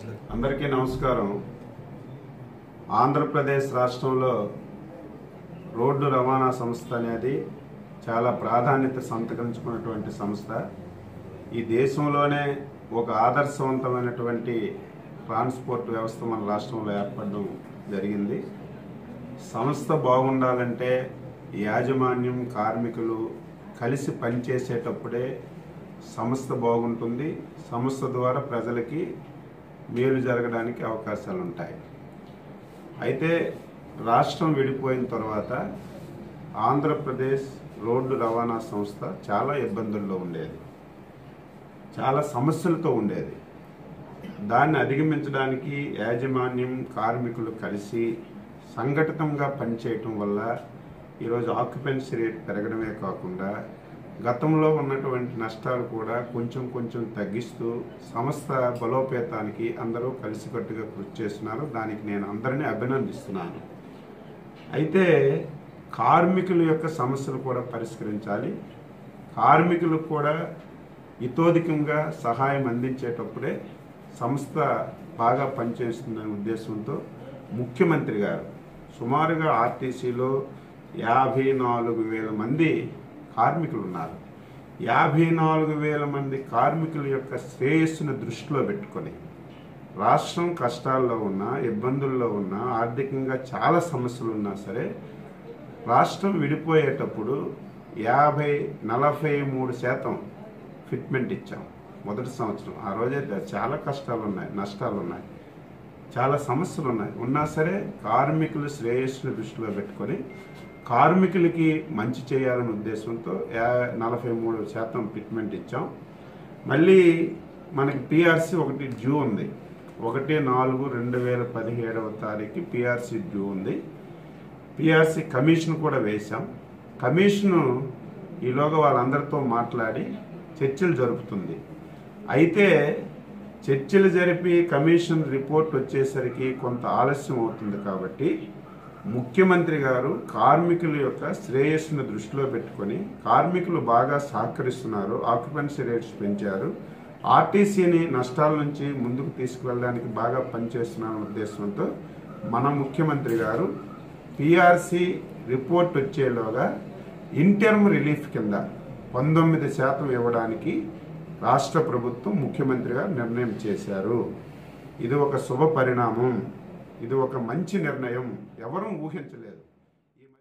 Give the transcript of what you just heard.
అందరికీ నమస్కారం ఆంధ్రప్రదేశ్ రాష్ట్రంలో రోడ్డు రవాణా సంస్థ అనేది చాలా ప్రాధాన్యత సంతరించుకున్నటువంటి సంస్థ ఈ దేశంలోనే ఒక ఆదర్శవంతమైనటువంటి ట్రాన్స్పోర్ట్ వ్యవస్థ మన రాష్ట్రంలో ఏర్పడడం జరిగింది సంస్థ బాగుండాలంటే యాజమాన్యం కార్మికులు కలిసి పనిచేసేటప్పుడే సంస్థ బాగుంటుంది సంస్థ ద్వారా ప్రజలకి మేలు జరగడానికి అవకాశాలు ఉంటాయి అయితే రాష్ట్రం విడిపోయిన తర్వాత ఆంధ్రప్రదేశ్ రోడ్డు రవాణా సంస్థ చాలా ఇబ్బందుల్లో ఉండేది చాలా సమస్యలతో ఉండేది దాన్ని అధిగమించడానికి యాజమాన్యం కార్మికులు కలిసి సంఘటితంగా పనిచేయటం వల్ల ఈరోజు ఆక్యుపెన్సీ రేట్ పెరగడమే కాకుండా గతంలో ఉన్నటువంటి నష్టాలు కూడా కొంచెం కొంచెం తగ్గిస్తూ సంస్థ బలోపేతానికి అందరూ కలిసికట్టుగా కృషి చేస్తున్నారు దానికి నేను అందరినీ అభినందిస్తున్నాను అయితే కార్మికుల యొక్క సమస్యలు కూడా పరిష్కరించాలి కార్మికులకు కూడా ఇతోధికంగా సహాయం అందించేటప్పుడే సంస్థ బాగా పనిచేస్తుందనే ఉద్దేశంతో ముఖ్యమంత్రి గారు సుమారుగా ఆర్టీసీలో యాభై నాలుగు వేల మంది కార్మికులు ఉన్నారు యాభై నాలుగు వేల మంది కార్మికుల యొక్క శ్రేయస్సును దృష్టిలో పెట్టుకొని రాష్ట్రం కష్టాల్లో ఉన్నా ఇబ్బందుల్లో ఉన్నా ఆర్థికంగా చాలా సమస్యలు ఉన్నా సరే రాష్ట్రం విడిపోయేటప్పుడు యాభై నలభై మూడు శాతం ఫిట్మెంట్ ఇచ్చాం మొదటి సంవత్సరం ఆ రోజైతే చాలా కష్టాలు ఉన్నాయి నష్టాలు ఉన్నాయి చాలా సమస్యలు ఉన్నాయి ఉన్నా సరే కార్మికుల శ్రేయస్సును దృష్టిలో పెట్టుకొని కార్మికులకి మంచి చేయాలనే ఉద్దేశంతో యా నలభై మూడు శాతం ఫిట్మెంట్ ఇచ్చాం మళ్ళీ మనకి పిఆర్సీ ఒకటి డ్యూ ఉంది ఒకటి నాలుగు రెండు వేల పదిహేడవ తారీఖు పిఆర్సీ డ్యూ ఉంది పిఆర్సీ కమిషన్ కూడా వేశాం కమిషను ఈలోగా వాళ్ళందరితో మాట్లాడి చర్చలు జరుపుతుంది అయితే చర్చలు జరిపి కమిషన్ రిపోర్ట్ వచ్చేసరికి కొంత ఆలస్యం అవుతుంది కాబట్టి ముఖ్యమంత్రి గారు కార్మికుల యొక్క శ్రేయస్సును దృష్టిలో పెట్టుకొని కార్మికులు బాగా సహకరిస్తున్నారు ఆక్యుపెన్సీ రేట్స్ పెంచారు ఆర్టీసీని నష్టాల నుంచి ముందుకు తీసుకువెళ్ళడానికి బాగా పనిచేస్తున్న ఉద్దేశంతో మన ముఖ్యమంత్రి గారు పిఆర్సీ రిపోర్ట్ వచ్చేలోగా ఇంటర్మ్ రిలీఫ్ కింద పంతొమ్మిది శాతం ఇవ్వడానికి రాష్ట్ర ప్రభుత్వం ముఖ్యమంత్రి గారు నిర్ణయం చేశారు ఇది ఒక శుభ పరిణామం ఇది ఒక మంచి నిర్ణయం ఎవరూ ఊహించలేదు